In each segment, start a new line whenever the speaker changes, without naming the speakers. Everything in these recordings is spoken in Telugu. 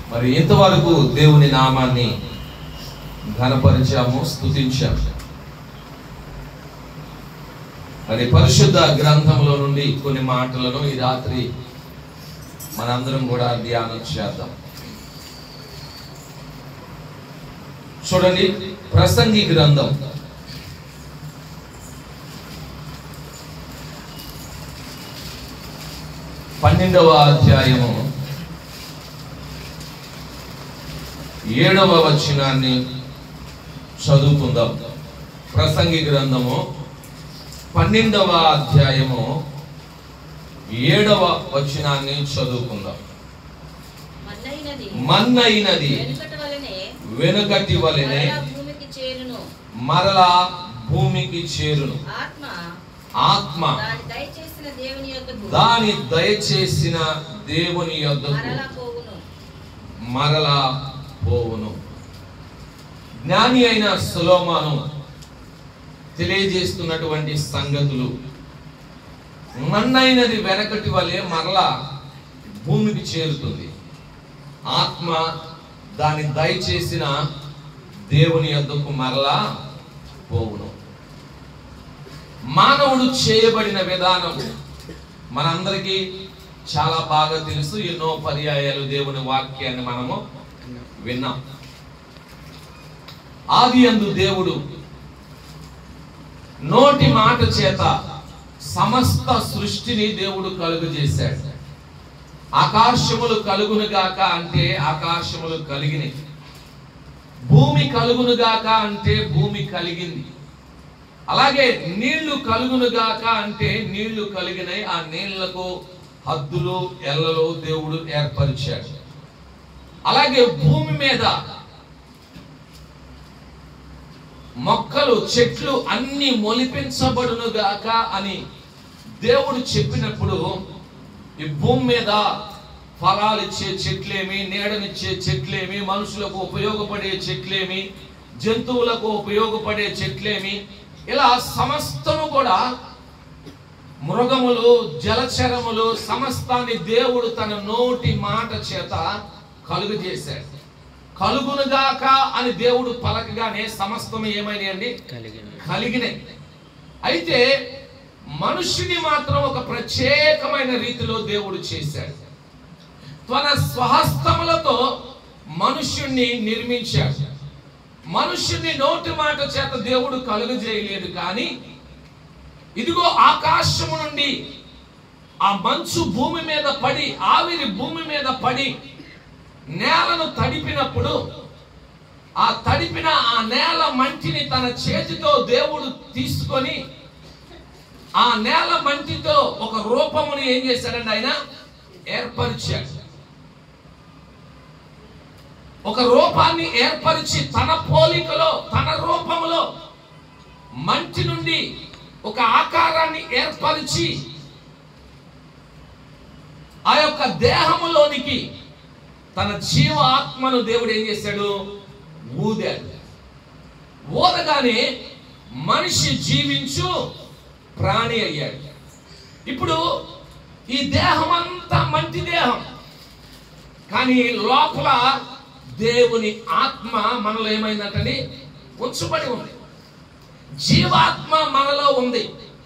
మరి ఇంతవరకు దేవుని నామాన్ని ఘనపరిచాము స్తుతించాము మరి పరిశుద్ధ గ్రంథంలో నుండి కొన్ని మాటలను ఈ రాత్రి మనందరం కూడా ధ్యానం చేద్దాం చూడండి ప్రసంగి గ్రంథం పన్నెండవ అధ్యాయము ఏడవ వచనాన్ని చదువుకుందాం ప్రసంగి గ్రంథము పన్నెండవ అధ్యాయము ఏడవ వచనాన్ని చదువుకుందాం
మన్నైనది
మన్నైనది
వెనుకట వలనే
వెనుకటి వలెనే
మరలా భూమికి చేరును
మరలా భూమికి చేరును
ఆత్మ
ఆత్మ
దాని దయచేసిన దేవుని యొద్దకు
దాని దయచేసిన దేవుని యొద్దకు
మరలా పోవును
మరలా పోవును జ్ఞాని అయిన సులోమాను తెలియజేస్తున్నటువంటి సంగతులు మన్నైనది వెనకటి వలె మరలా భూమికి చేరుతుంది ఆత్మ దాని దయచేసిన దేవుని యొద్దకు మరలా పోవును మానవుడు చేయబడిన విధానం మనందరికీ చాలా బాగా తెలుసు ఎన్నో పర్యాయాలు దేవుని వాక్యాన్ని మనము విన్నాం ఆది అందు దేవుడు నోటి మాట చేత సమస్త సృష్టిని దేవుడు కలుగు చేశాడు ఆకాశములు కలుగునుగాక అంటే ఆకాశములు కలిగినాయి భూమి కలుగునుగాక అంటే భూమి కలిగింది అలాగే నీళ్లు కలుగునుగాక అంటే నీళ్లు కలిగినాయి ఆ నీళ్లకు హద్దులు ఎల్లలు దేవుడు ఏర్పరిచాడు అలాగే భూమి మీద మొక్కలు చెట్లు అన్ని మొలిపించబడునుగాక అని దేవుడు చెప్పినప్పుడు ఈ భూమి మీద ఫలాలు ఇచ్చే చెట్లేమి నీడనిచ్చే చెట్లేమి మనుషులకు ఉపయోగపడే చెట్లేమి జంతువులకు ఉపయోగపడే చెట్లేమి ఇలా సమస్తము కూడా మృగములు జలచరములు సమస్తాన్ని దేవుడు తన నోటి మాట చేత కలుగు చేశాడు కలుగునుగాక అని దేవుడు పలకగానే సమస్తం ఏమైనాయండి
కలిగిన
కలిగినాయి అయితే మనుష్యుని మాత్రం ఒక ప్రత్యేకమైన రీతిలో దేవుడు చేశాడు తన స్వహస్తములతో మనుష్యుణ్ణి నిర్మించాడు మనుష్యుని నోటి మాట చేత దేవుడు కలుగు చేయలేదు కానీ ఇదిగో ఆకాశము నుండి ఆ మంచు భూమి మీద పడి ఆవిరి భూమి మీద పడి నేలను తడిపినప్పుడు ఆ తడిపిన ఆ నేల మంటిని తన చేతితో దేవుడు తీసుకొని ఆ నేల మంటితో ఒక రూపముని ఏం చేశాడండి ఆయన ఏర్పరిచాడు ఒక రూపాన్ని ఏర్పరిచి తన పోలికలో తన రూపములో మంటి నుండి ఒక ఆకారాన్ని ఏర్పరిచి ఆ యొక్క దేహములోనికి తన జీవ ఆత్మను దేవుడు ఏం చేశాడు ఊదాడు ఊదగానే మనిషి జీవించు ప్రాణి అయ్యాడు ఇప్పుడు ఈ దేహం అంతా మంచి దేహం కానీ లోపల దేవుని ఆత్మ మనలో ఏమైందంటండి ఉంచబడి ఉంది జీవాత్మ మనలో ఉంది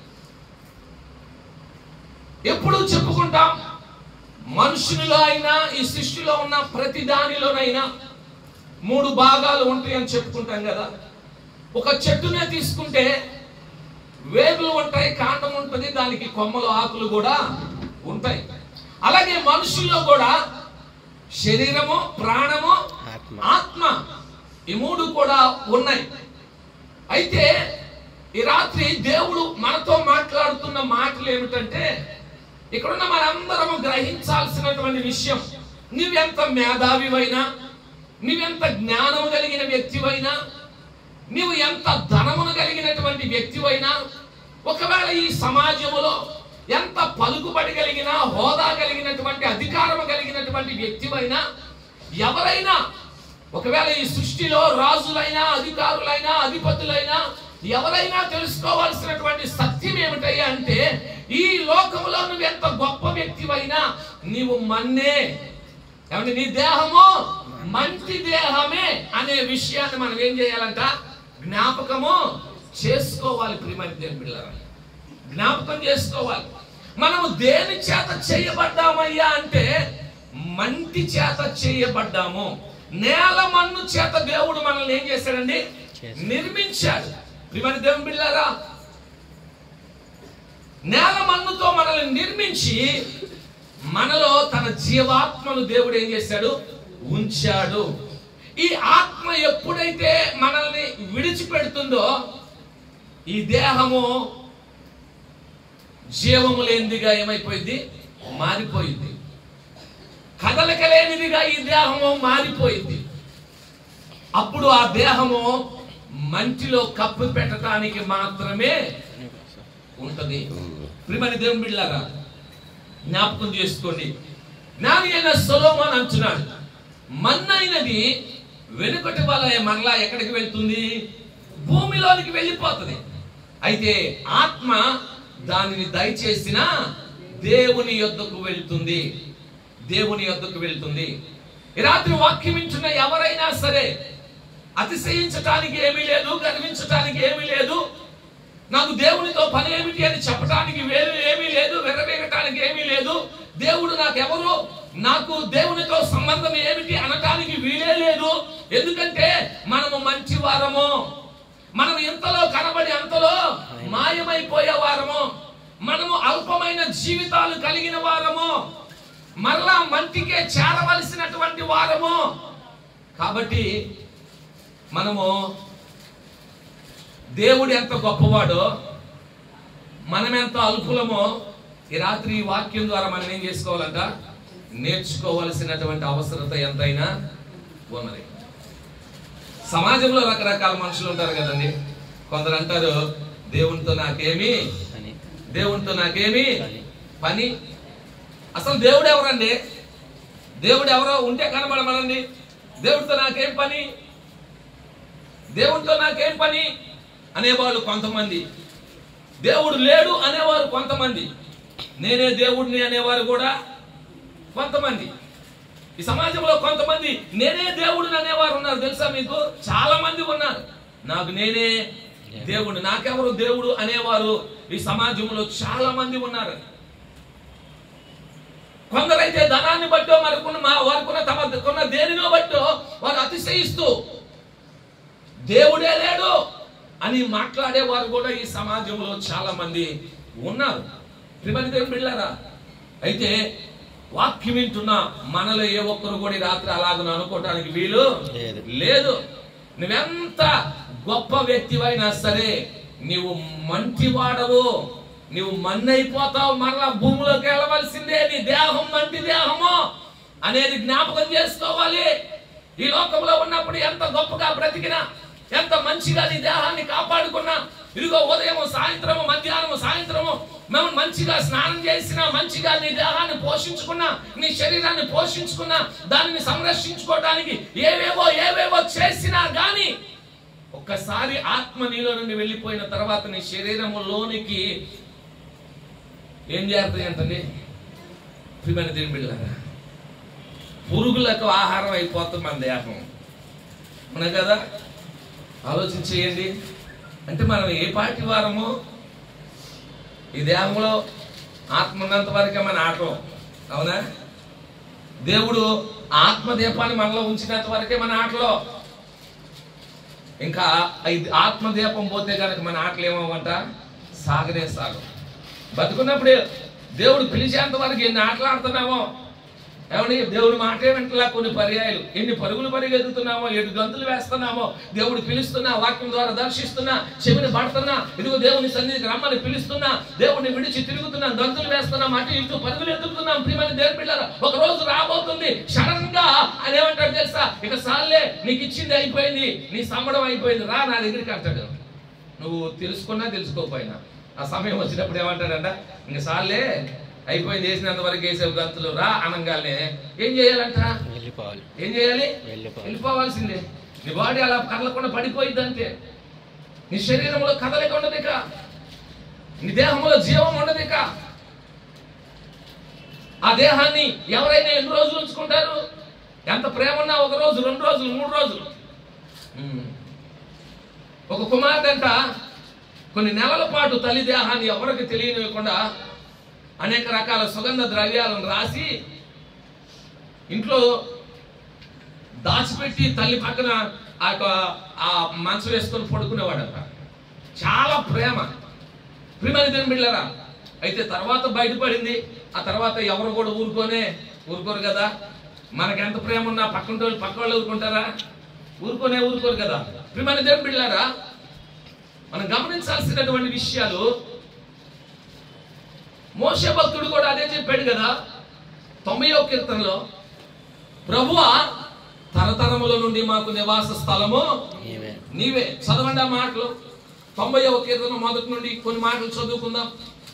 ఎప్పుడు చెప్పుకుంటాం మనుషునిలో అయినా ఈ సృష్టిలో ఉన్న ప్రతి దానిలోనైనా మూడు భాగాలు ఉంటాయని చెప్పుకుంటాం కదా ఒక చెట్టునే తీసుకుంటే వేర్లు ఉంటాయి కాండం ఉంటుంది దానికి కొమ్మలు ఆకులు కూడా ఉంటాయి అలాగే మనుషుల్లో కూడా శరీరము ప్రాణము
ఆత్మ
ఆత్మ ఈ మూడు కూడా ఉన్నాయి అయితే ఈ రాత్రి దేవుడు మనతో మాట్లాడుతున్న మాటలు ఏమిటంటే ఇక్కడున్న మనందరము గ్రహించాల్సినటువంటి విషయం నువ్వెంత మేధావివైనా నువ్వెంత జ్ఞానం కలిగిన వ్యక్తివైనా నీవు ఎంత ధనమును కలిగినటువంటి వ్యక్తివైనా ఒకవేళ ఈ సమాజములో ఎంత పలుకుబడి కలిగిన హోదా కలిగినటువంటి అధికారము కలిగినటువంటి వ్యక్తివైనా ఎవరైనా ఒకవేళ ఈ సృష్టిలో రాజులైనా అధికారులైనా అధిపతులైనా ఎవరైనా తెలుసుకోవాల్సినటువంటి సత్యం ఏమిటయ్యా అంటే ఈ లోకంలో నువ్వు ఎంత గొప్ప వ్యక్తివైనా నీవు మన్నే ఏమంటే నీ దేహము మంచి దేహమే అనే విషయాన్ని మనం ఏం చేయాలంట జ్ఞాపకము చేసుకోవాలి ప్రియమైన దేవుని బిడ్డలారా జ్ఞాపకం చేసుకోవాలి మనము దేని చేత చేయబడ్డామయ్యా అంటే మంటి చేత చేయబడ్డాము నేల మన్ను చేత దేవుడు మనల్ని ఏం చేశాడండి నిర్మించాడు ప్రియమైన దేవుని బిడ్డలారా నేల మన్నుతో మనల్ని నిర్మించి మనలో తన జీవాత్మను దేవుడు ఏం చేశాడు ఉంచాడు ఈ ఆత్మ ఎప్పుడైతే మనల్ని విడిచిపెడుతుందో ఈ దేహము జీవము లేనిదిగా ఏమైపోయింది మారిపోయింది కదలిక లేనిదిగా ఈ దేహము మారిపోయింది అప్పుడు ఆ దేహము మంటిలో కప్పు పెట్టడానికి మాత్రమే ఉంటది ప్రియమైన దేవుని బిడ్డలారా జ్ఞాపకం చేసుకోండి జ్ఞాని అయిన సొలోమాన్ అంటున్నాడు మన్నైనది వెనుకటి వలయ మరలా ఎక్కడికి వెళ్తుంది భూమిలోనికి వెళ్ళిపోతుంది అయితే ఆత్మ దానిని దయచేసిన దేవుని యొద్దకు వెళ్తుంది దేవుని యొద్దకు వెళ్తుంది ఈ రాత్రి వాక్యం వింటున్న ఎవరైనా సరే అతిశయించటానికి ఏమీ లేదు గర్వించటానికి ఏమీ లేదు నాకు దేవునితో పని ఏమిటి అని చెప్పడానికి వేరు ఏమీ లేదు వెర్రవేగటానికి ఏమీ లేదు దేవుడు నాకెవరు నాకు దేవునితో సంబంధం ఏమిటి అనటానికి వీలే లేదు ఎందుకంటే మనము మంచి వారము మనం ఇంతలో కనబడి అంతలో మాయమైపోయే వారము మనము అల్పమైన జీవితాలు కలిగిన వారము మరలా మంటికే చేరవలసినటువంటి వారము కాబట్టి మనము దేవుడు ఎంత గొప్పవాడో మనం ఎంత అల్పులమో ఈ రాత్రి ఈ వాక్యం ద్వారా మనం ఏం చేసుకోవాలంట నేర్చుకోవలసినటువంటి అవసరత ఎంతైనా ఉన్నది సమాజంలో రకరకాల మనుషులు ఉంటారు కదండి కొందరు అంటారు దేవునితో నాకేమి
అని
దేవునితో నాకేమి
పని.
పని అసలు దేవుడు ఎవరండి దేవుడు ఎవరో ఉంటే కనబడమనండి దేవుడితో నాకేం పని దేవుడితో నాకేం పని అనేవాళ్ళు కొంతమంది దేవుడు లేడు అనేవారు కొంతమంది నేనే దేవుడిని అనేవారు కూడా కొంతమంది ఈ సమాజంలో కొంతమంది నేనే దేవుడిని అనేవారు ఉన్నారు తెలుసా మీకు చాలా మంది ఉన్నారు నాకు నేనే దేవుడు నాకెవరు దేవుడు అనేవారు ఈ సమాజంలో చాలా మంది ఉన్నారు కొందరైతే ధనాన్ని బట్టో మరికున్న మా వారికున్న తమ కొన్న దేనినో బట్టో వారు అతిశయిస్తూ దేవుడే లేడు అని మాట్లాడే వారు కూడా ఈ సమాజంలో చాలా మంది ఉన్నారు ప్రిమని దేవుని బిళ్ళారా అయితే వాక్యం వింటున్న మనలో ఏ ఒక్కరు కూడా ఈ రాత్రి అలాగను అనుకోవటానికి వీలు
లేదు.
లేదు నువ్వెంత గొప్ప వ్యక్తివైనా సరే నీవు మంటి వాడవు నీవు మన్నైపోతావు మరలా భూమిలోకి వెళ్ళవలసిందే నీ దేహం మంటి దేహము అనేది జ్ఞాపకం చేసుకోవాలి ఈ లోకంలో ఉన్నప్పుడు ఎంత గొప్పగా బ్రతికినా ఎంత మంచిగా నీ దేహాన్ని కాపాడుకున్నా ఇదిగో ఉదయం సాయంత్రము మధ్యాహ్నము సాయంత్రము మేము మంచిగా స్నానం చేసినా మంచిగా నీ దేహాన్ని పోషించుకున్నా నీ శరీరాన్ని పోషించుకున్నా దానిని సంరక్షించుకోవడానికి ఏవేవో ఏవేవో చేసినా గాని ఒక్కసారి ఆత్మ నీలో నుండి వెళ్ళిపోయిన తర్వాత నీ శరీరములోనికి ఏం చేరుతాయి అంటండి ప్రియమైన దేవుని బిడ్డలారా పురుగులకు ఆహారం అయిపోతుంది మన దేహం అవునా కదా ఆలోచన చేయండి అంటే మనం ఏ పాటి వారము ఈ దేహంలో ఆత్మ ఉన్నంత వరకే మన ఆటం అవునా దేవుడు ఆత్మ దీపాన్ని మనలో ఉంచినంత వరకే మన ఆటలో ఇంకా ఈ ఆత్మదీపం పోతే కనుక మన ఆటలు ఏమవంట సాగనే సాగు బతుకున్నప్పుడే దేవుడు పిలిచేంత వరకు ఎన్ని ఆటలు ఆడుతున్నామో ఏమండి దేవుడి మాటే వెంటలా కొన్ని పర్యాయాలు ఎన్ని పరుగులు పరిగెత్తుతున్నామో ఎన్ని గంతులు వేస్తున్నామో దేవుడు పిలుస్తున్నా వాక్యం ద్వారా దర్శిస్తున్నా చెవిని పడుతున్నా ఇదిగో దేవుని సన్నిధికి రమ్మని పిలుస్తున్నా దేవుడిని విడిచి తిరుగుతున్నా గంతులు వేస్తున్నాం అటు ఇటు పరుగులు ఎత్తుతున్నాం ప్రియమైన దేవుని పిల్లలు ఒక రోజు రాబోతుంది సడన్ గా అని ఏమంటాడు తెలుసా ఇక సార్లే నీకు ఇచ్చింది అయిపోయింది నీ సంబడం అయిపోయింది రా నా దగ్గరికి అంటాడు నువ్వు తెలుసుకున్నా తెలుసుకోకపోయినా ఆ సమయం వచ్చినప్పుడు ఏమంటాడంట ఇంక సార్లే అయిపోయింది వేసినంత వరకు వేసావు గంతులు రా అనంగానే ఏం చేయాలంట
వెళ్ళిపోవాలి
ఏం చేయాలి
వెళ్ళిపోవాలి
వెళ్ళిపోవాల్సిందే నీ బాడీ అలా కదలకుండా పడిపోయింది అంతే నీ శరీరంలో కదలిక ఉండదు ఇక నీ దేహంలో జీవం ఉండదు ఇక ఆ దేహాన్ని ఎవరైనా ఎన్ని రోజులు ఉంచుకుంటారు ఎంత ప్రేమ ఉన్నా ఒక రోజు రెండు రోజులు మూడు రోజులు ఉమ్. ఒక కుమార్తె అంట కొన్ని నెలల పాటు తల్లి దేహాన్ని ఎవరికి తెలియనివ్వకుండా అనేక రకాల సుగంధ ద్రవ్యాలను రాసి ఇంట్లో దాచిపెట్టి తల్లి పక్కన ఆ యొక్క ఆ మంచం వేసుకొని పడుకునేవాడంట చాలా ప్రేమ ప్రియమని దేని బిళ్ళరా అయితే తర్వాత బయటపడింది ఆ తర్వాత ఎవరు కూడా ఊరుకోనే ఊరుకోరు కదా మనకి ఎంత ప్రేమ ఉన్నా పక్కన వాళ్ళు పక్క వాళ్ళు ఊరుకుంటారా ఊరుకోనే ఊరుకోరు కదా ప్రియమని దేని బిళ్ళారా మనం గమనించాల్సినటువంటి విషయాలు మోస భక్తుడు కూడా అదే చెప్పాడు కదా తొంభైవ కీర్తనలో ప్రభువా తరతరముల నుండి మాకు నివాస స్థలము
నీవే
నీవే చదవండి ఆ మాటలు తొంభైవ కీర్తన మొదటి నుండి కొన్ని మాటలు చదువుకుందాం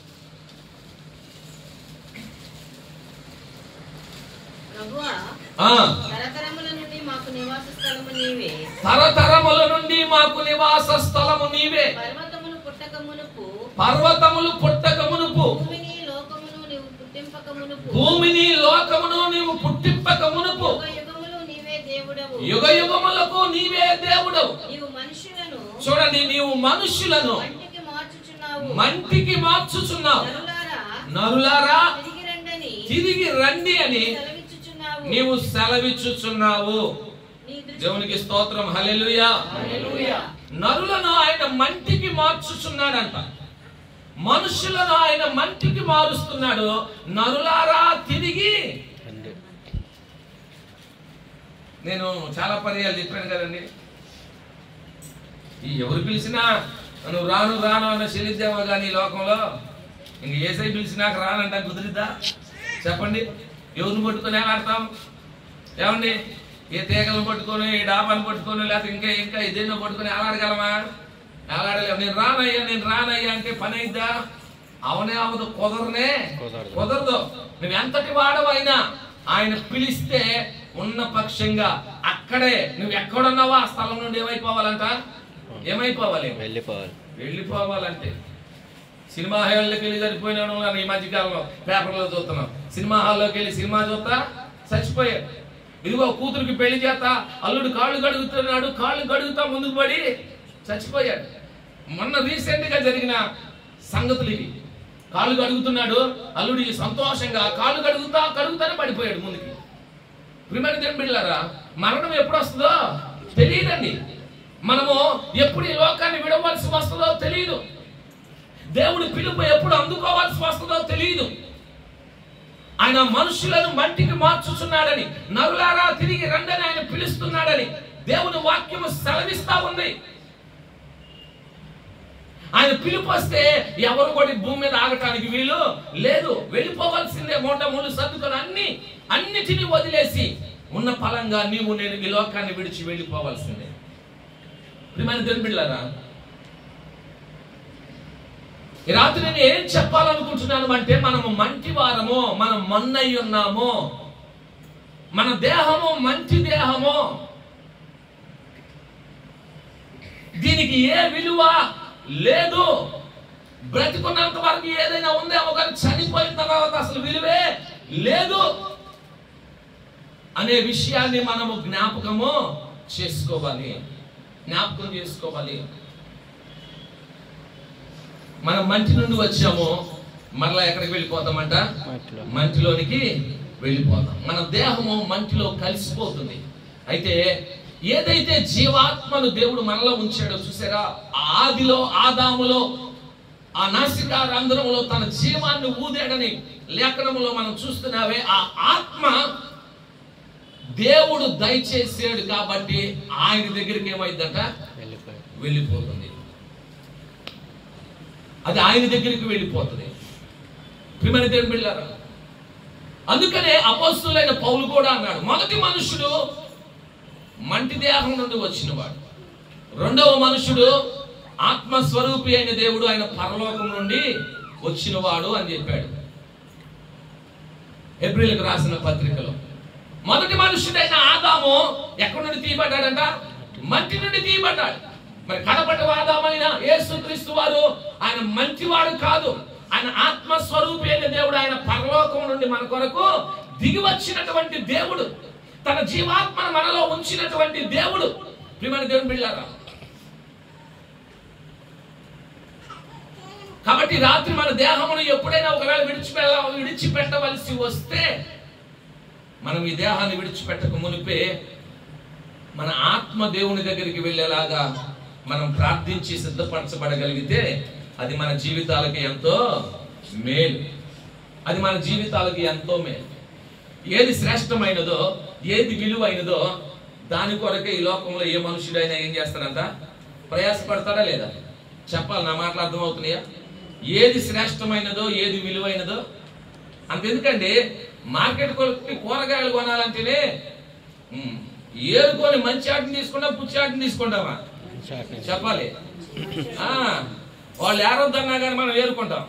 ప్రభువా
ఆ
తరతరముల నుండి మాకు నివాస స్థలము నీవే
తరతరముల నుండి మాకు నివాస స్థలము నీవే
పర్వతములు పుట్టక మునుపు
పర్వతములు పుట్టక మునుపు
భూమిని లోకమును నీవు పుట్టింపక మునుపు
భూమిని లోకమును నీవు పుట్టింపక మునుపు
యుగ యుగములు నీవే దేవుడవు
యుగ యుగములకు నీవే దేవుడవు
నీవు మనుషులను
చూడండి నీవు మనుష్యులను
మంటికి మార్చుచున్నావు
మంటికి మార్చుచున్నావు
నరులారా
నరులారా
తిరిగి రండని
తిరిగి రండి అని
సెలవిచ్చుచున్నావు
నీవు సెలవిచ్చుచున్నావు
నీ దృష్టి
దేవునికి స్తోత్రం హల్లెలూయా నరులను ఆయన మంటికి మార్చుచున్నాడంట మనుషులను ఆయన మంటికి మారుస్తున్నాడు నరులారా తిరిగి
రండి
నేను చాలా పర్యాలు చెప్పాను కదండి ఈ ఎవరు పిలిచినా నువ్వు రాను రాను అన్న చెల్లిద్దామా కానీ ఈ లోకంలో ఇంక ఏసై పిలిచినాక రానంటా కుదిరిద్దా చెప్పండి ఎవరిని పట్టుకొని ఆడతాం ఏమండి ఏ తీగలను పట్టుకొని ఈ డాబాను పట్టుకొని లేకపోతే ఇంకా ఇంకా ఇదేనో పట్టుకొని ఆలాడగలమా ఆలాడలేము నేను రానయ్యా నేను రానయ్యా అంటే పని అయిద్దా అవనే అవదు కుదరనే
కుదరదు.
కుదరదు నువ్వు ఎంతటి వాడవైనా ఆయన పిలిస్తే ఉన్న పక్షంగా అక్కడే నువ్వు ఎక్కడున్నావో ఆ స్థలం నుండి ఏమైపోవాలంట ఏమైపోవాలి
వెళ్ళిపోవాలి
వెళ్ళిపోవాలంటే సినిమా హాల్లోకి వెళ్ళి చనిపోయినాను అని ఈ మధ్యకాలంలో పేపర్లో చూస్తున్నాం సినిమా హాల్లోకి వెళ్ళి సినిమా చూస్తా చచ్చిపోయాడు ఇదిగో కూతురికి పెళ్లి చేస్తా అల్లుడు కాళ్ళు గడుగుతున్నాడు కాళ్ళు గడుగుతా ముందుకు పడి చచ్చిపోయాడు మొన్న రీసెంట్ గా జరిగిన సంగతులు ఇవి కాళ్ళు గడుగుతున్నాడు అల్లుడి సంతోషంగా కాళ్ళు గడుగుతా కడుగుతానే పడిపోయాడు ముందుకి ప్రిమరి బిళ్ళారా మరణం ఎప్పుడు వస్తుందో తెలియదండి మనము ఎప్పుడు ఈ లోకాన్ని విడవలసి వస్తుందో తెలియదు దేవుడి పిలుపు ఎప్పుడు అందుకోవాల్సి వస్తుందో తెలియదు ఆయన మనుషులను మంటికి మార్చుచున్నాడని నరులారా తిరిగి రండని ఆయన పిలుస్తున్నాడని దేవుని వాక్యము సెలవిస్తా ఉంది ఆయన పిలుపు వస్తే ఎవరు కూడా ఈ భూమి మీద ఆగటానికి వీలు లేదు వెళ్ళిపోవాల్సిందే మూట మూడు సర్దుకొని అన్ని అన్నిటినీ వదిలేసి ఉన్న ఫలంగా నీవు నేను ఈ లోకాన్ని విడిచి వెళ్ళిపోవాల్సిందే ప్రియమైన దేవుని బిడ్డలారా ఈ రాత్రి నేను ఏం చెప్పాలనుకుంటున్నాను అంటే మనము మంచి వారము మనం మన్నై ఉన్నాము మన దేహము మంచి దేహము దీనికి ఏ విలువ లేదు బ్రతికున్నంత వరకు ఏదైనా ఉందేమో కానీ చనిపోయిన తర్వాత అసలు విలువే లేదు అనే విషయాన్ని మనము జ్ఞాపకము చేసుకోవాలి జ్ఞాపకం చేసుకోవాలి మనం మంచి నుండి వచ్చాము మరలా ఎక్కడికి వెళ్ళిపోతామంట
మట్టిలో
మంటిలోనికి వెళ్ళిపోతాం మన దేహము మంటిలో కలిసిపోతుంది అయితే ఏదైతే జీవాత్మను దేవుడు మనలో ఉంచాడో చూసారా ఆ ఆదిలో ఆదాములో ఆ నాసికా రంధ్రములో తన జీవాన్ని ఊదాడని లేఖనములో మనం చూస్తున్నావే ఆ ఆత్మ దేవుడు దయచేసాడు కాబట్టి ఆయన దగ్గరికి ఏమైందట
వెళ్ళిపోయాడు
వెళ్ళిపోతుంది అది ఆయన దగ్గరికి వెళ్ళిపోతుంది ప్రియమైన దేవుని బిడ్డలారా అందుకనే అపోస్తులైన పౌలు కూడా అన్నాడు మొదటి మనుషుడు మంటి దేహం నుండి వచ్చినవాడు రెండవ మనుషుడు ఆత్మస్వరూపి అయిన దేవుడు ఆయన పరలోకం నుండి వచ్చినవాడు అని చెప్పాడు ఏప్రిల్కి రాసిన పత్రికలో మొదటి మనుషుడైన ఆదాము ఎక్కడి నుండి తీయబడ్డాడంట మట్టి నుండి తీయబడ్డాడు మరి కడపటి ఆదామైన యేసుక్రీస్తు వారు ఆయన మంచివాడు కాదు ఆయన ఆత్మస్వరూపి అయిన దేవుడు ఆయన పరలోకం నుండి మన కొరకు దిగి వచ్చినటువంటి దేవుడు తన జీవాత్మను మనలో ఉంచినటువంటి దేవుడు ప్రియమైన దేవుని బిళ్ళారా కాబట్టి రాత్రి మన దేహమును ఎప్పుడైనా ఒకవేళ విడిచిపెళ్ళ విడిచిపెట్టవలసి వస్తే మనం ఈ దేహాన్ని విడిచిపెట్టక మునిపే మన ఆత్మ దేవుని దగ్గరికి వెళ్ళేలాగా మనం ప్రార్థించి సిద్ధపరచబడగలిగితే అది మన జీవితాలకి ఎంతో మేలు అది మన జీవితాలకి ఎంతో మేలు ఏది శ్రేష్టమైనదో ఏది విలువైనదో దాని కొరకే ఈ లోకంలో ఏ మనుషుడైనా ఏం చేస్తాడంట ప్రయాసపడతాడా లేదా చెప్పాలి నా మాటలు అర్థమవుతున్నాయా ఏది శ్రేష్టమైనదో ఏది విలువైనదో అంతెందుకండి మార్కెట్ కొరకు కూరగాయలు కొనాలంటేనే ఉమ్, ఏరుకొని మంచి ఆటిని తీసుకుంటా పుచ్చి ఆటిని తీసుకుంటామా చెప్పాలి ఆ, వాళ్ళు ఏరొద్దన్నా కానీ మనం ఏరుకుంటాం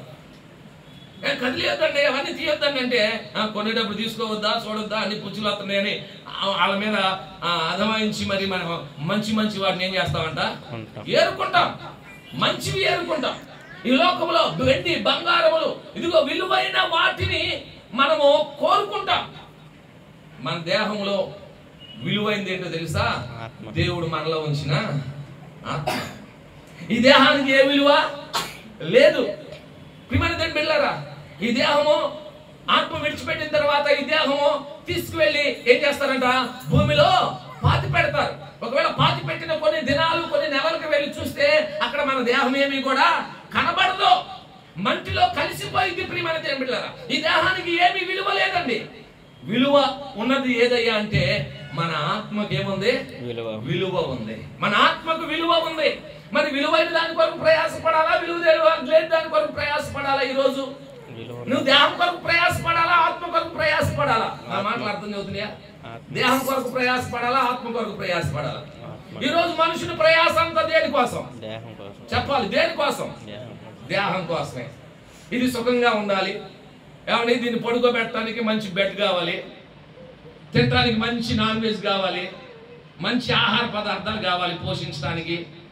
ఏ కదిలేద్దండి అవన్నీ తీయొద్దండి అంటే ఆ, కొనేటప్పుడు తీసుకోవద్దా చూడొద్దా అన్ని పుచ్చులు వస్తున్నాయని ఆ- వాళ్ళ మీద ఆ, అధమాయించి మరి మనం మంచి మంచి వాటిని ఏం చేస్తామంట
కొంటాం.
ఏరుకుంటాం మంచివి ఏరుకుంటాం ఈ లోకంలో వెండి బంగారములు ఇదిగో విలువైన వాటిని మనము కోరుకుంటాం మన దేహంలో విలువైంది ఏంటో తెలుసా
ఆత్మ.
దేవుడు మనలో ఉంచిన ఆత్మ ఈ దేహానికి ఏ విలువ లేదు ప్రియమైన దేవుని బిడ్డలారా ఈ దేహము ఆత్మ విడిచిపెట్టిన తర్వాత ఈ దేహము తీసుకువెళ్ళి ఏం చేస్తారంట భూమిలో పాతి పెడతారు ఒకవేళ పాతి పెట్టిన కొన్ని దినాలు కొన్ని నెలలకు వెళ్ళి చూస్తే అక్కడ మన దేహం ఏమీ కూడా కనబడదు మంటిలో కలిసిపోయింది ప్రియమైన దేవుని బిడ్డలారా ఈ దేహానికి ఏమీ విలువ లేదండి విలువ ఉన్నది ఏదయ్యా అంటే మన ఆత్మకి ఏముంది
విలువ
విలువ ఉంది మన ఆత్మకు విలువ ఉంది మరి విలువైన దాని కొరకు ప్రయాసపడాలా విలువ లేని- లేని దాని కొరకు ప్రయాసపడాలా ఈ రోజు
విలువ
నువ్వు దేహం కొరకు ప్రయాసపడాలా ఆత్మ కొరకు ప్రయాసపడాలా నా మాటలు అర్థం అవుతున్నాయా
ఆత్మ.
దేహం కొరకు ప్రయాసపడాలా ఆత్మ కొరకు ప్రయాసపడాలా
ఆత్మ.
ఈ రోజు మనుషుని ప్రయాస అంతా దేని కోసం
దేహం కోసం
చెప్పాలి దేని కోసం
దేహం కోసం
దేహం కోసమే ఇది సుఖంగా ఉండాలి ఏమని దీన్ని పడుకోబెట్టడానికి మంచి బెడ్ కావాలి తినడానికి మంచి నాన్ వెజ్ కావాలి మంచి ఆహార పదార్థాలు కావాలి పోషించడానికి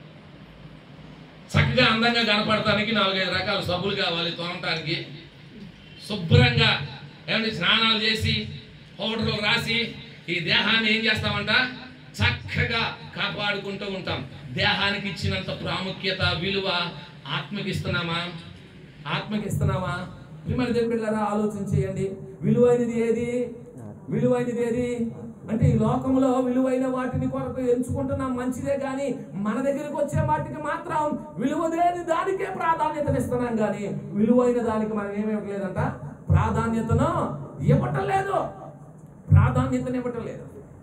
చక్కగా అందంగా కనపడటానికి నాలుగైదు రకాల సబ్బులు కావాలి తోమటానికి శుభ్రంగా ఏమంటే స్నానాలు చేసి పౌడర్లు రాసి ఈ దేహాన్ని ఏం చేస్తామంట చక్కగా కాపాడుకుంటూ ఉంటాం దేహానికి ఇచ్చినంత ప్రాముఖ్యత విలువ ఆత్మకి ఇస్తున్నామా ఆత్మకి ఇస్తున్నామా ప్రియమైన దేవుని బిడ్డలారా ఆలోచన చేయండి విలువైనది ఏది విలువైనది ఏది అంటే ఈ లోకంలో విలువైన వాటిని కొరకు ఎంచుకుంటున్నాం మంచిదే కానీ మన దగ్గరికి వచ్చే వాటికి మాత్రం విలువ లేని దానికే ప్రాధాన్యతనిస్తున్నాం కానీ విలువైన దానికి మనం ఏమి ఇవ్వట్లేదంట ప్రాధాన్యతను ఇవ్వటం లేదు ప్రాధాన్యతను ఇవ్వటం లేదు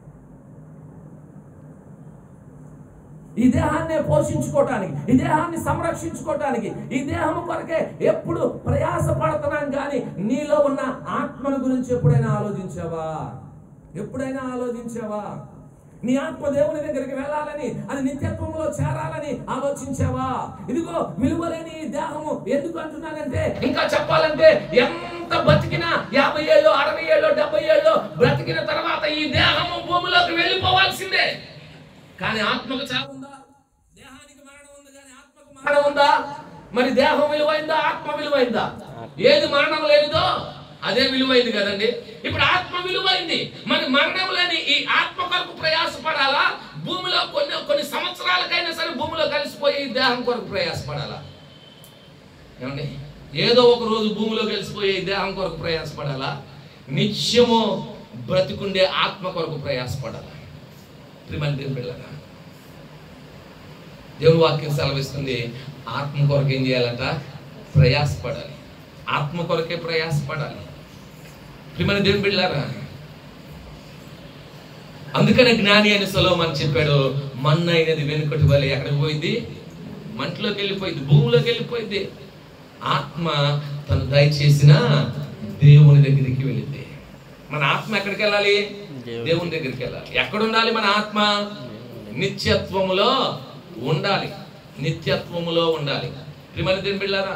ఈ దేహాన్ని పోషించుకోవటానికి ఈ దేహాన్ని సంరక్షించుకోవటానికి ఈ దేహం కొరకే ఎప్పుడు ప్రయాస పడుతున్నాం కానీ నీలో ఉన్న ఆత్మను గురించి ఎప్పుడైనా ఆలోచించావా ఎప్పుడైనా ఆలోచించావా నీ ఆత్మ దేవుని దగ్గరికి వెళ్ళాలని అది నిత్యత్వంలో చేరాలని ఆలోచించావా ఇదిగో విలువలేని ఈ దేహము ఎందుకు అంటున్నానంటే ఇంకా చెప్పాలంటే ఎంత బతికినా యాభై ఏళ్ళు అరవై ఏళ్ళు డెబ్బై ఏళ్ళు బ్రతికిన తర్వాత ఈ దేహము భూమిలోకి వెళ్ళిపోవాల్సిందే కానీ ఆత్మకు చావు ఉందా దేహానికి మరణం ఉంది కానీ ఆత్మకు మరణం ఉందా మరి దేహం విలువైందా ఆత్మ విలువైందా ఏది మరణం లేనిదో అదే విలువైంది కదండి ఇప్పుడు ఆత్మ విలువైంది మరి మరణం లేని ఈ ఆత్మ కొరకు ప్రయాసపడాలా భూమిలో కొన్ని కొన్ని సంవత్సరాలకైనా సరే భూమిలో కలిసిపోయి ఈ దేహం కొరకు ప్రయాసపడాలా ఏమండి ఏదో ఒక రోజు భూమిలో కలిసిపోయే ఈ దేహం కొరకు ప్రయాసపడాలా నిత్యము బ్రతికుండే ఆత్మ కొరకు ప్రయాసపడాలా ప్రిమన్ దేవుని బిడ్డలారా దేవుని వాక్యం సెలవిస్తుంది ఆత్మ కొరకు ఏం చేయాలంట ప్రయాసపడాలి ఆత్మ కొరకే ప్రయాసపడాలి ప్రిమన్ దేవుని బిడ్డలారా అందుకనే జ్ఞాని అని సొలోమన్ చెప్పాడు మన్ను అయినది వెనుకటి వలె ఎక్కడికి పోయింది మంటలోకి వెళ్ళిపోయింది భూమిలోకి వెళ్ళిపోయింది ఆత్మ తను దయచేసిన దేవుని దగ్గరికి వెళ్ళింది మన ఆత్మ ఎక్కడికి వెళ్ళాలి
దేవుని
దేవుని దగ్గరికి వెళ్ళాలి ఎక్కడ ఉండాలి మన ఆత్మ నిత్యత్వములో ఉండాలి నిత్యత్వములో ఉండాలి ప్రియమైన దేవుని బిడ్డలారా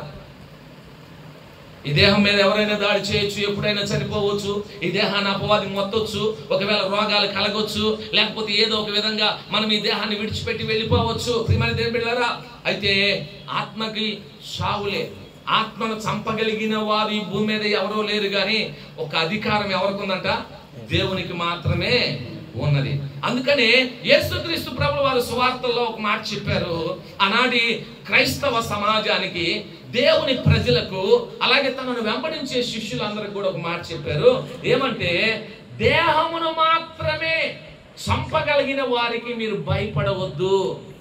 ఈ దేహం మీద ఎవరైనా దాడి చేయొచ్చు ఎప్పుడైనా చనిపోవచ్చు ఈ దేహాన్ని అపవాది మొత్తొచ్చు ఒకవేళ రోగాలు కలగొచ్చు లేకపోతే ఏదో ఒక విధంగా మనం ఈ దేహాన్ని విడిచిపెట్టి వెళ్ళిపోవచ్చు ప్రియమైన దేవుని బిడ్డలారా అయితే ఆత్మకి సావులే ఆత్మను చంపగలిగిన వారు ఈ భూమి మీద ఎవరో లేరు కానీ ఒక అధికారం ఎవరికి ఉందంట దేవునికి మాత్రమే ఉన్నది అందుకనే యేసుక్రీస్తు ప్రభుల వారు సువార్తల్లో ఒక మాట చెప్పారు ఆనాటి క్రైస్తవ సమాజానికి దేవుని ప్రజలకు అలాగే తనను వెంబడించే శిష్యులందరికీ కూడా ఒక మాట చెప్పారు ఏమంటే దేహమును మాత్రమే చంపగలిగిన వారికి మీరు భయపడవద్దు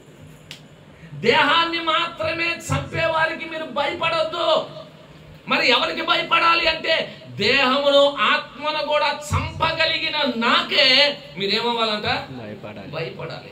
దేహాన్ని మాత్రమే చంపే వారికి మీరు భయపడొద్దు మరి ఎవరికి భయపడాలి అంటే దేహమును ఆత్మను కూడా చంపగలిగిన నాకే మీరేమవ్వాలంట
భయపడాలి
భయపడాలి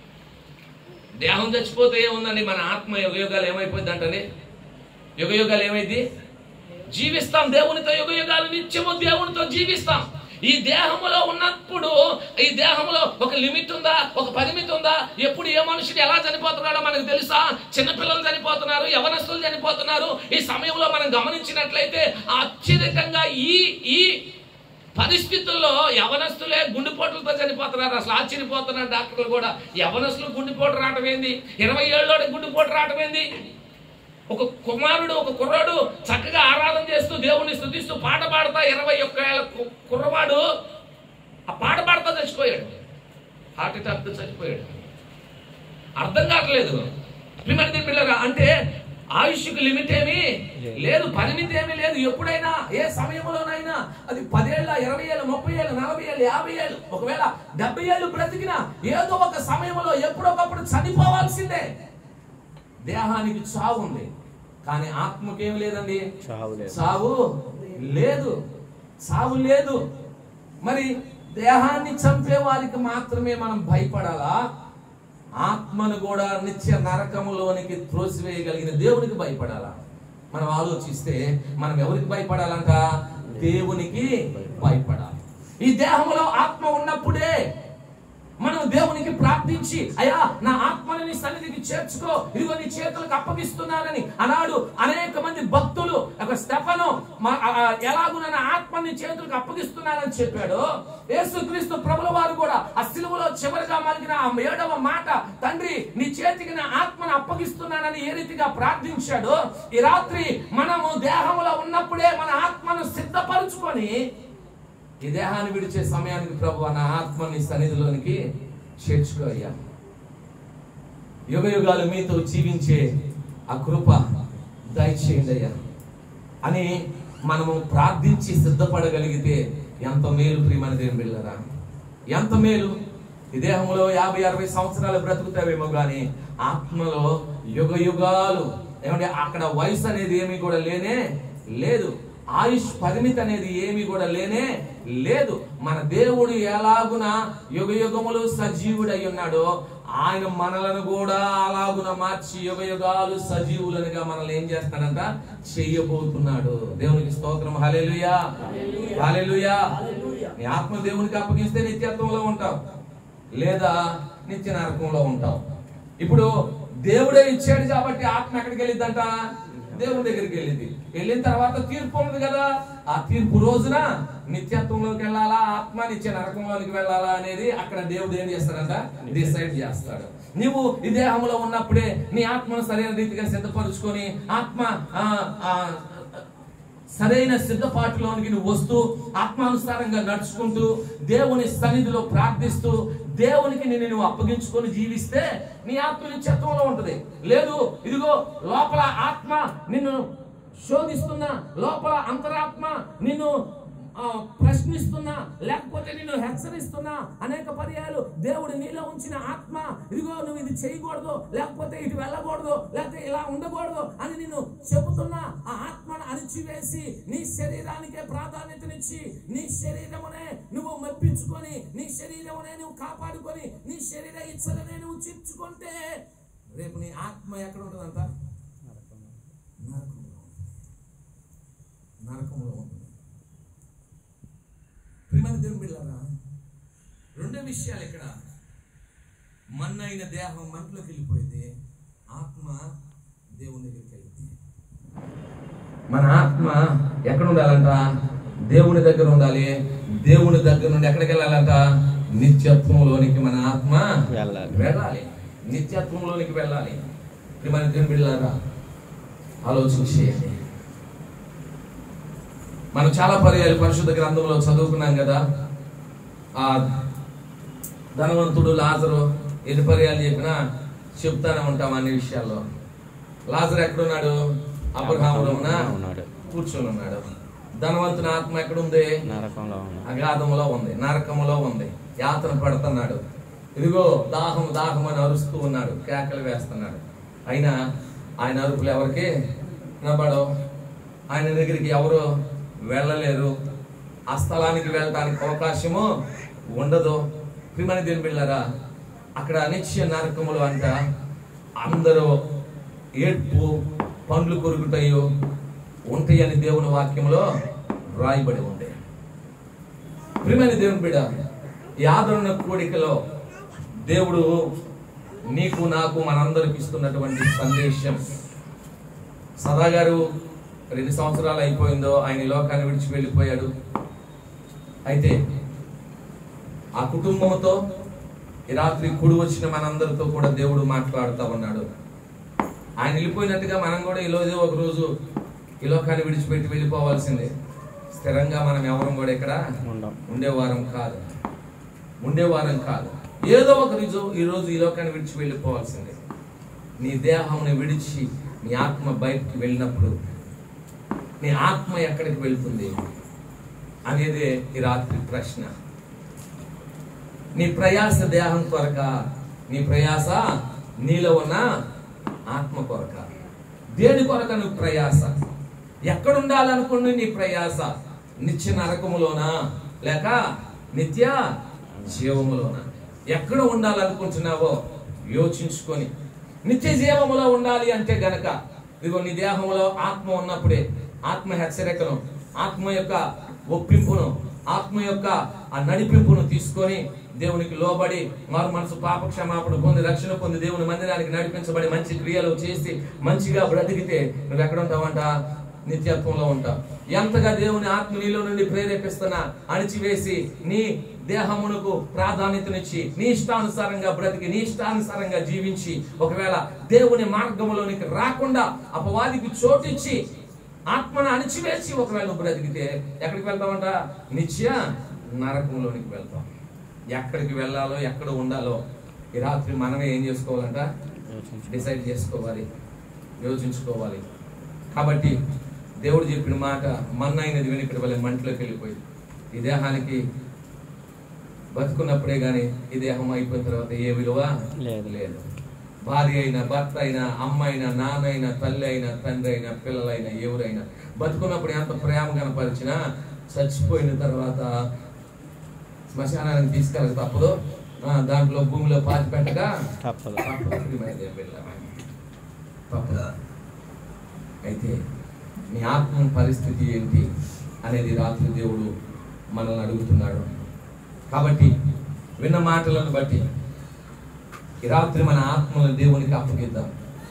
దేహం చచ్చిపోతే ఏముందండి మన ఆత్మ యుగయుగాలు ఏమైపోయింది అంటనే యుగయుగాలు ఏమైంది జీవిస్తాం దేవునితో యుగయుగాలు నిత్యము దేవునితో జీవిస్తాం ఈ దేహములో ఉన్నప్పుడు ఈ దేహంలో ఒక లిమిట్ ఉందా ఒక పరిమితి ఉందా ఎప్పుడు ఏ మనుషుడు ఎలా చనిపోతున్నాడో మనకు తెలుసా చిన్నపిల్లలు చనిపోతున్నారు యవనస్తులు చనిపోతున్నారు ఈ సమయంలో మనం గమనించినట్లయితే అత్యధికంగా ఈ ఈ పరిస్థితుల్లో యవనస్తులే గుండెపోట్లతో చనిపోతున్నారు అసలు ఆశ్చర్యపోతున్నారు డాక్టర్లు కూడా యవనస్తులు గుండెపోటు రావటం ఏంది ఇరవై ఏళ్ళోడి గుండెపోటు రావటం ఏంది ఒక కుమారుడు ఒక కుర్రాడు చక్కగా ఆరాధన చేస్తూ దేవుణ్ణి స్థుతిస్తూ పాట పాడతా ఇరవై ఒక్క ఏళ్ళ కు- కుర్రవాడు ఆ పాట పాడతా చచ్చిపోయాడు హార్ట్ అటాక్తో చచ్చిపోయాడు అర్థం కావట్లేదు ప్రిమరి పిల్లగా అంటే ఆయుష్కి లిమిట్ ఏమి లేదు పరిమితి ఏమీ లేదు ఎప్పుడైనా ఏ సమయంలోనైనా అది పదేళ్ళ ఇరవై ఏళ్ళు ముప్పై ఏళ్ళు నలభై ఏళ్ళు యాభై ఏళ్ళు ఒకవేళ డెబ్బై ఏళ్ళు బ్రతికినా ఏదో ఒక సమయంలో ఎప్పుడొకప్పుడు చనిపోవాల్సిందే దేహానికి చావు ఉంది కానీ ఆత్మకి ఏమి లేదండి
చావు లేదు
చావు లేదు చావు లేదు మరి దేహాన్ని చంపే వారికి మాత్రమే మనం భయపడాలా ఆత్మను కూడా నిత్య నరకములోనికి త్రోసివేయగలిగిన దేవునికి భయపడాలా మనం ఆలోచిస్తే మనం ఎవరికి భయపడాలంట దేవునికి భయపడాలి ఈ దేహంలో ఆత్మ ఉన్నప్పుడే మనం దేవునికి ప్రార్థించి అయ్యా నా ఆత్మని నీ సన్నిధికి చేర్చుకో ఇదిగో నీ చేతులకు అప్పగిస్తున్నానని అన్నాడు అనేక మంది భక్తులు ఒక స్టెఫను మా- ఆ- ఆ ఎలాగూ నా ఆత్మని చేతులకు అప్పగిస్తున్నానని చెప్పాడు యేసుక్రీస్తు ప్రభుల వారు కూడా ఆ సిలువలో చివరిగా మలిగిన ఆ ఏడవ మాట తండ్రి నీ చేతికి నా ఆత్మను అప్పగిస్తున్నానని ఏ రీతిగా ప్రార్థించాడు ఈ రాత్రి మనము దేహంలో ఉన్నప్పుడే మన ఆత్మను సిద్ధపరుచుకొని ఈ దేహాన్ని విడిచే సమయానికి ప్రభు నా ఆత్మని సన్నిధిలోనికి చేర్చుకో అయ్యా యుగ యుగాలు మీతో జీవించే ఆ కృప దయచేయండి అయ్యా అని మనము ప్రార్థించి సిద్ధపడగలిగితే ఎంత మేలు ప్రియమైన దేవుని బిళ్ళరా ఎంత మేలు ఈ దేహంలో యాభై అరవై సంవత్సరాలు బ్రతుకుతావేమో కానీ ఆత్మలో యుగ యుగాలు ఏమంటే అక్కడ వయసు అనేది ఏమీ కూడా లేనే లేదు ఆయుష్ పరిమితి అనేది ఏమీ కూడా లేనే లేదు మన దేవుడు ఎలాగున యుగ యుగములు సజీవుడై ఉన్నాడో ఆయన మనలను కూడా అలాగున మార్చి యుగ యుగాలు సజీవులనుగా మనల్ని ఏం చేస్తాడంట చెయ్యబోతున్నాడు దేవునికి స్తోత్రం హల్లెలూయా హల్లెలూయా నీ ఆత్మ దేవునికి అప్పగిస్తే నిత్యత్వంలో ఉంటావు లేదా నిత్య నరకంలో ఉంటావు ఇప్పుడు దేవుడే ఇచ్చాడు కాబట్టి ఆత్మ ఎక్కడికి వెళ్ళిద్దంట దేవుని దగ్గరికి వెళ్ళింది వెళ్ళిన తర్వాత తీర్పు ఉంది కదా ఆ తీర్పు రోజున నిత్యత్వంలోకి వెళ్ళాలా ఆత్మ నిత్య నరకంలోనికి వెళ్ళాలా అనేది అక్కడ దేవుడు ఏం చేస్తాడంట డిసైడ్ చేస్తాడు నువ్వు ఈ దేహంలో ఉన్నప్పుడే నీ ఆత్మను సరైన రీతిగా సిద్ధపరుచుకొని ఆత్మ ఆ, ఆ, సరైన సిద్ధపాటులోనికి నువ్వు వస్తూ ఆత్మానుసారంగా నడుచుకుంటూ దేవుని సన్నిధిలో ప్రార్థిస్తూ దేవునికి నిన్ను నువ్వు అప్పగించుకొని జీవిస్తే నీ ఆత్మ నిత్యత్వంలో ఉంటది లేదు ఇదిగో లోపల ఆత్మ నిన్ను శోధిస్తున్నా లోపల అంతరాత్మ నిన్ను ఆ, ప్రశ్నిస్తున్నా లేకపోతే నిన్ను హెచ్చరిస్తున్నా అనేక పర్యాలు దేవుడు నీలో ఉంచిన ఆత్మ ఇదిగో నువ్వు ఇది చేయకూడదు లేకపోతే ఇటు వెళ్ళకూడదు లేకపోతే ఇలా ఉండకూడదు అని నిన్ను చెబుతున్నా ఆ ఆత్మను అణిచివేసి నీ శరీరానికే ప్రాధాన్యతనిచ్చి నీ శరీరమునే నువ్వు మెప్పించుకొని నీ శరీరమునే నువ్వు కాపాడుకొని నీ శరీర ఇచ్చలనే నువ్వు చిచ్చుకుంటే రేపు నీ ఆత్మ ఎక్కడ ఉంటుందంట నరకంలో ఉంటుంది. నరకంలో ఉంటుంది ప్రియమైన దేవుని బిడ్డలారా రెండో విషయాలు ఇక్కడ మన్నైన దేహం మంటలోకి వెళ్ళిపోయింది ఆత్మ దేవుని దగ్గరికి వెళ్ళింది మన ఆత్మ ఎక్కడ ఉండాలంట దేవుని దగ్గర ఉండాలి దేవుని దగ్గర నుండి ఎక్కడికి వెళ్ళాలంట నిత్యత్వంలోనికి మన ఆత్మ
వెళ్ళాలి.
వెళ్ళాలి నిత్యత్వంలోనికి వెళ్ళాలి ప్రియమైన దేవుని బిడ్డలారా ఆలోచన చేయండి మనం చాలా పర్యాలు పరిశుద్ధ గ్రంథంలో చదువుకున్నాం కదా ఆ ధనవంతుడు లాజరు ఎన్ని పర్యాలు చెప్పినా చెప్తానే ఉంటాం అన్ని విషయాల్లో లాజరు ఎక్కడున్నాడు అబ్రహాములోన
ఉన్నాడు
కూర్చొని ఉన్నాడు ధనవంతుని ఆత్మ ఎక్కడుంది
నరకంలో ఉన్నాడు
అగాధములో ఉంది నరకములో ఉంది యాతన పడుతున్నాడు ఇదిగో దాహం దాహం అని అరుస్తూ ఉన్నాడు కేకలు వేస్తున్నాడు అయినా ఆయన అరుపులు ఎవరికి వినబడవు ఆయన దగ్గరికి ఎవరు వెళ్ళలేరు ఆ స్థలానికి వెళ్ళటానికి అవకాశము ఉండదు ప్రిమని దేని బిళ్ళారా అక్కడ అనిత్య నరకములు అంట అందరూ ఏడ్పు పండ్లు కొరుకుతాయో ఉంటాయని దేవుని వాక్యంలో రాయబడి ఉంది ప్రియమైన దేవుని బిడ్డ ఈ ఆదరణ కోడికలో దేవుడు నీకు నాకు మనందరికి ఇస్తున్నటువంటి సందేశం సదా గారు రెండు సంవత్సరాలు అయిపోయిందో ఆయన ఈ లోకాన్ని విడిచి వెళ్ళిపోయాడు అయితే ఆ కుటుంబంతో ఈ రాత్రి కుడి వచ్చిన మనందరితో కూడా దేవుడు మాట్లాడుతూ ఉన్నాడు ఆయన వెళ్ళిపోయినట్టుగా మనం కూడా ఈ రోజు ఒక రోజు ఈ లోకాన్ని విడిచిపెట్టి వెళ్ళిపోవాల్సిందే స్థిరంగా మనం ఎవరం కూడా ఇక్కడ
ఉండం
ఉండేవారం కాదు ఉండేవారం కాదు ఏదో ఒక రోజు ఈ రోజు ఈ లోకాన్ని విడిచి వెళ్ళిపోవాల్సిందే నీ దేహంని విడిచి నీ ఆత్మ బయటికి వెళ్ళినప్పుడు నీ ఆత్మ ఎక్కడికి వెళ్తుంది అనేది ఈ రాత్రి ప్రశ్న నీ ప్రయాస దేహం కొరక నీ ప్రయాస నీలో ఉన్న ఆత్మ కొరక దేని కొరక నువ్వు ప్రయాస ఎక్కడ ఉండాలనుకున్న నీ ప్రయాస నిత్య నరకములోనా లేక నిత్య జీవములోనా ఎక్కడ ఉండాలనుకుంటున్నావో యోచించుకొని నిత్య జీవములో ఉండాలి అంటే గనక ఇదిగో నీ దేహంలో ఆత్మ ఉన్నప్పుడే ఆత్మ హెచ్చరికను ఆత్మ యొక్క ఒప్పింపును ఆత్మ యొక్క ఆ నడిపింపును తీసుకొని దేవునికి లోబడి మారు మనసు పాప క్షమాపణ పొంది రక్షణ పొంది దేవుని మందిరానికి నడిపించబడి మంచి క్రియలు చేసి మంచిగా బ్రతికితే నువ్వు ఎక్కడ ఉంటావంట నిత్యత్వంలో ఉంటావు ఎంతగా దేవుని ఆత్మ నీలో నుండి ప్రేరేపిస్తున్నా అణిచివేసి నీ దేహమునకు ప్రాధాన్యతనిచ్చి నీ ఇష్టానుసారంగా బ్రతికి నీ ఇష్టానుసారంగా జీవించి ఒకవేళ దేవుని మార్గములోనికి రాకుండా అపవాదికి చోటిచ్చి ఆత్మను అణిచివేసి ఒకవేళ నువ్వు బ్రతికితే ఎక్కడికి వెళ్తామంట నిత్య నరకంలోనికి వెళ్తాం ఎక్కడికి వెళ్ళాలో ఎక్కడ ఉండాలో ఈ రాత్రి మనమే ఏం చేసుకోవాలంట
యోచించు.
డిసైడ్ చేసుకోవాలి యోచించుకోవాలి కాబట్టి దేవుడు చెప్పిన మాట మన్నైనది వెనుకటి వల్ల మంటలోకి వెళ్ళిపోయింది ఈ దేహానికి బతుకున్నప్పుడే గాని ఈ దేహం అయిపోయిన తర్వాత ఏ విలువ
లేదు.
లేదు భార్య అయినా భర్త అయినా అమ్మ అయినా నాన్న అయినా తల్లి అయినా తండ్రి అయినా పిల్లలైనా ఎవరైనా బతుకున్నప్పుడు ఎంత ప్రేమ కనపరిచినా చచ్చిపోయిన తర్వాత శ్మశానానికి తీసుకెళ్ళక తప్పదు ఆ, దాంట్లో భూమిలో పాతి పెట్టగా
తప్పదు
తప్పదు ప్రియమైన బిడ్డలారా. తప్పదు అయితే నీ ఆత్మ పరిస్థితి ఏంటి అనేది రాత్రి దేవుడు మనల్ని అడుగుతున్నాడు కాబట్టి విన్న మాటలను బట్టి ఈ రాత్రి మన ఆత్మను దేవునికి అప్పగిద్దాం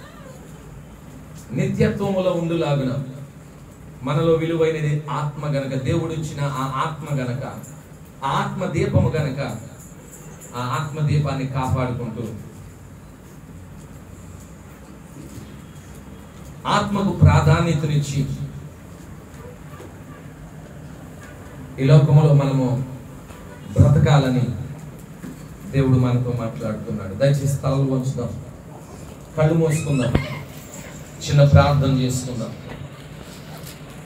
నిత్యత్వములో ఉండులాగున మనలో విలువైనది ఆత్మ గనక దేవుడు ఇచ్చిన ఆ ఆత్మ గనక ఆ ఆత్మ దీపము గనక ఆ ఆత్మ దీపాన్ని కాపాడుకుంటూ ఆత్మకు ప్రాధాన్యతనిచ్చి ఈ లోకములో మనము బ్రతకాలని దేవుడు మనతో మాట్లాడుతున్నాడు దయచేసి తలలు వంచుదాం కళ్ళు మూసుకుందాం చిన్న ప్రార్థన చేసుకుందాం